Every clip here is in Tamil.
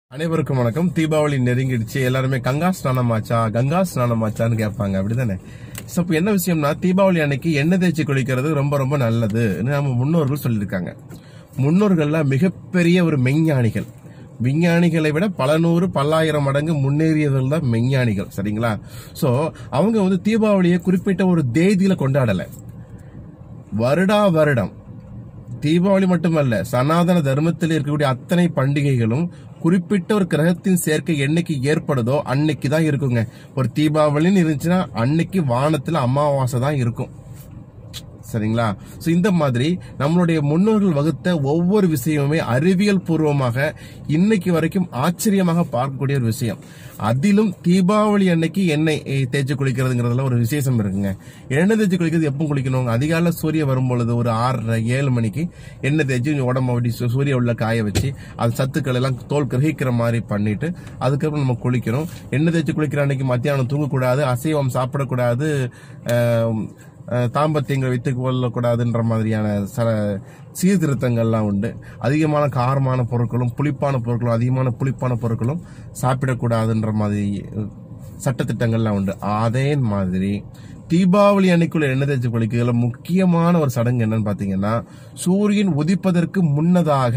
அனைவருக்கும் வணக்கம் தீபாவளி நெருங்கிடுச்சு எல்லாருமே கங்கா ஸ்நானம் ஆச்சா கங்கா ஸ்நானம் ஆச்சான்னு கேட்பாங்க அப்படிதானே சோ இப்போ என்ன விஷயம்னா தீபாவளி அன்னைக்கு எண்ணெய் தேய்ச்சி குளிக்கிறது ரொம்ப ரொம்ப நல்லது நம்ம முன்னோர்கள் சொல்லியிருக்காங்க முன்னோர்கள்ல மிகப்பெரிய ஒரு மெஞ்ஞானிகள் விஞ்ஞானிகளை விட பல நூறு பல்லாயிரம் மடங்கு முன்னேறியவர்கள் தான் மெஞ்ஞானிகள் சரிங்களா சோ அவங்க வந்து தீபாவளியை குறிப்பிட்ட ஒரு தேதியில கொண்டாடல வருடா வருடம் தீபாவளி மட்டுமல்ல சனாதன தர்மத்தில் இருக்கக்கூடிய அத்தனை பண்டிகைகளும் குறிப்பிட்ட ஒரு கிரகத்தின் சேர்க்கை என்னைக்கு ஏற்படுதோ அன்னைக்கு தான் இருக்குங்க ஒரு தீபாவளின்னு இருந்துச்சுன்னா அன்னைக்கு வானத்துல அமாவாசை தான் இருக்கும் சரிங்களா சோ இந்த மாதிரி நம்மளுடைய முன்னோர்கள் வகுத்த ஒவ்வொரு விஷயமுமே அறிவியல் பூர்வமாக இன்னைக்கு வரைக்கும் ஆச்சரியமாக பார்க்கக்கூடிய ஒரு விஷயம் அதிலும் தீபாவளி அன்னைக்கு எண்ணெய் eh, தேய்ச்சி குளிக்கிறதுங்கிறதுல ஒரு விசேஷம் இருக்குங்க எண்ணெய் தேய்ச்சி குளிக்கிறது எப்போ குளிக்கணும் அதிகாலை சூரிய வரும்பொழுது ஒரு ஆறரை ஏழு மணிக்கு எண்ணெய் தேய்ச்சி உடம்ப அப்படி சு- சூரிய உள்ள காய வச்சு அது சத்துக்கள் எல்லாம் தோல் கிரகிக்கிற மாதிரி பண்ணிட்டு அதுக்கப்புறம் நம்ம குளிக்கணும் எண்ணெய் தேய்ச்சி குளிக்கிற அன்னைக்கு மத்தியானம் தூங்கக்கூடாது அசைவம் சாப்பிடக்கூடாது ஆஹ், அஹ் தாம்பத்தியங்கள் வைத்துக் கொள்ளக்கூடாதுன்ற மாதிரியான சில சீர்திருத்தங்கள்லாம் உண்டு அதிகமான காரமான பொருட்களும் புளிப்பான பொருட்களும் அதிகமான புளிப்பான பொருட்களும் சாப்பிடக்கூடாதுன்ற மாதிரி அஹ், சட்டத்திட்டங்கள்லாம் உண்டு அதே மாதிரி தீபாவளி அன்னைக்குள்ள எண்ணெய் தேய்ச்சி குளிக்கிறதுல முக்கியமான ஒரு சடங்கு என்னன்னு பாத்தீங்கன்னா சூரியன் உதிப்பதற்கு முன்னதாக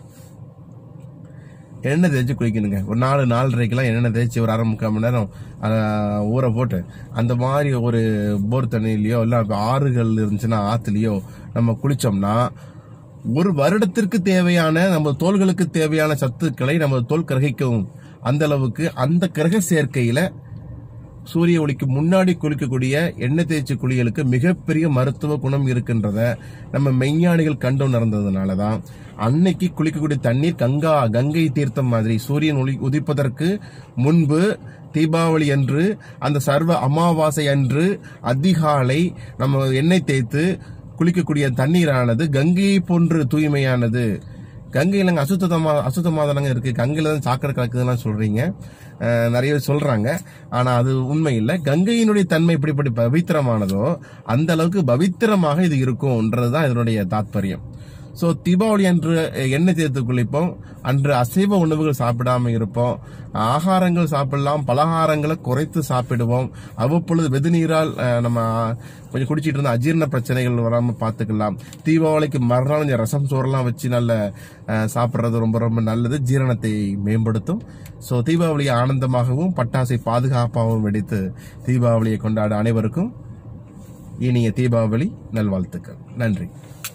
எண்ணெய் தேய்ச்சி குளிக்கணுங்க ஒரு நாலு நாலரைக்கெல்லாம் எண்ணெய் தேய்ச்சி ஒரு அரை முக்கால் மணி நேரம் ஆஹ், ஊற போட்டு அந்த மாதிரி ஒரு போர் தண்ணியிலயோ இல்ல ஆறுகள் இருந்துச்சுன்னா ஆத்துலயோ நம்ம குளிச்சோம்னா ஒரு வருடத்திற்கு தேவையான நம்ம தோள்களுக்கு தேவையான சத்துக்களை நம்ம தோல் கிரகிக்கவும் அந்த அளவுக்கு அந்த கிரக சேர்க்கையில சூரிய ஒளிக்கு முன்னாடி குளிக்கக்கூடிய எண்ணெய் தேய்ச்சி குளியலுக்கு மிகப்பெரிய மருத்துவ குணம் இருக்கின்றத நம்ம மெய்ஞானிகள் கண்டு உணர்ந்ததுனால தான் அன்னைக்கு குளிக்கக்கூடிய தண்ணீர் கங்கா கங்கை தீர்த்தம் மாதிரி சூரியன் ஒளி உதிப்பதற்கு முன்பு தீபாவளி அன்று அந்த சர்வ அமாவாசை அன்று அதிகாலை நம்ம எண்ணெய் தேய்த்து குளிக்கக்கூடிய தண்ணீரானது கங்கையை போன்று தூய்மையானது கங்கையில அங்க அசுத்தமா அசுத்தமாதானங்க இருக்கு கங்கையில தான் சாக்கடை கலக்குதுலாம் சொல்றீங்க அஹ், நிறைய பேர் சொல்றாங்க ஆனா அது உண்மை இல்ல கங்கையினுடைய தன்மை இப்படிப்படி பவித்திரமானதோ அந்த அளவுக்கு பவித்திரமாக இது இருக்கும்ன்றதுதான் இதனுடைய தாத்பரியம் சோ தீபாவளி அன்று எண்ணெய் தேர்த்து குளிப்போம் அன்று அசைவ உணவுகள் சாப்பிடாம இருப்போம் ஆகாரங்கள் சாப்பிடலாம் பலகாரங்களை குறைத்து சாப்பிடுவோம் அவ்வப்பொழுது வெதுநீரால் அஹ், நம்ம கொஞ்சம் குடிச்சிட்டு இருந்த அஜீரண பிரச்சனைகள் வராம பாத்துக்கலாம் தீபாவளிக்கு மறுநாள் கொஞ்சம் ரசம் சோறெல்லாம் வச்சு நல்ல அஹ், சாப்பிடுறது ரொம்ப ரொம்ப நல்லது ஜீரணத்தை மேம்படுத்தும் சோ தீபாவளியை ஆனந்தமாகவும் பட்டாசை பாதுகாப்பாகவும் வெடித்து தீபாவளியை கொண்டாட அனைவருக்கும் இனிய தீபாவளி நல்வாழ்த்துக்கள் நன்றி